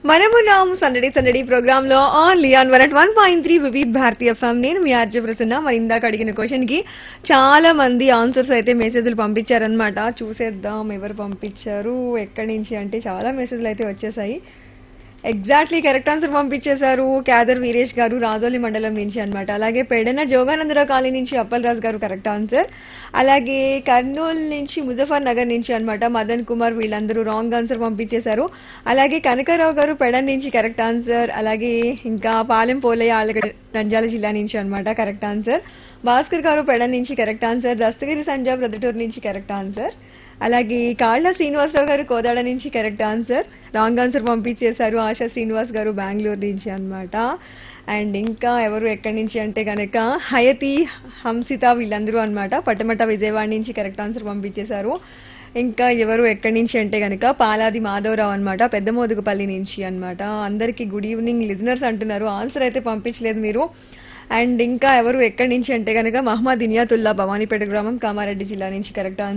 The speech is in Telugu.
మనమున్నాం సందడి సందడి ప్రోగ్రామ్ లో only on one one point three వివిధ భారతీయ ఫ్యామ్ నేను మీ ఆర్జే ప్రసన్న మరి ఇందాక అడిగిన క్వశ్చన్ కి చాలా మంది ఆన్సర్స్ అయితే మెసేజ్లు పంపించారనమాట చూసేద్దాం ఎవరు పంపించారు ఎక్కడి నుంచి అంటే చాలా మెసేజ్లు అయితే వచ్చేసాయి ఎగ్జాక్ట్లీ కరెక్ట్ ఆన్సర్ పంపించేశారు క్యాదర్ వీరేష్ గారు రాజోలి మండలం నుంచి అన్నమాట అలాగే పెడన జోగానందరావు కాలనీ నుంచి అప్పల్ రాజు గారు కరెక్ట్ ఆన్సర్ అలాగే కర్నూలు నుంచి ముజఫర్ నగర్ నుంచి అన్నమాట మదన్ కుమార్ వీళ్ళందరూ రాంగ్ ఆన్సర్ పంపించేశారు అలాగే కనకారావు గారు పెడన్ నుంచి కరెక్ట్ ఆన్సర్ అలాగే ఇంకా పాలెం పోలయ్య ఆలగడ్డ నంద్యాల జిల్లా నుంచి అన్నమాట కరెక్ట్ ఆన్సర్ భాస్కర్ గారు పెడన్ నుంచి కరెక్ట్ ఆన్సర్ దస్తగిరి సంజయ్ ప్రొద్దుటూరు నుంచి కరెక్ట్ ఆన్సర్ అలాగే కాళ్ళ శ్రీనివాసరావు గారు కోదాడ నుంచి కరెక్ట్ ఆన్సర్ రాంగ్ ఆన్సర్ పంపించేశారు ఆశా శ్రీనివాస్ గారు బెంగళూరు నుంచి అన్నమాట అండ్ ఇంకా ఎవరు ఎక్కడి నుంచి అంటే కనుక హయతి హంసిత వీళ్ళందరూ అన్నమాట పట్టమట విజయవాడ నుంచి కరెక్ట్ ఆన్సర్ పంపించేశారు ఇంకా ఎవరు ఎక్కడి నుంచి అంటే కనుక పాలాది మాధవరావు అనమాట పెద్ద మోదుగుపల్లి నుంచి అన్నమాట అందరికీ గుడ్ ఈవినింగ్ లిజనర్స్ అంటున్నారు ఆన్సర్ అయితే పంపించలేదు మీరు అండ్ ఇంకా ఎవరు ఎక్కడి నుంచి అంటే కనుక మహమ్మద్ ఇనియాతుల్లా భవానీపేట గ్రామం కామారెడ్డి జిల్లా నుంచి కరెక్ట్ ఆన్సర్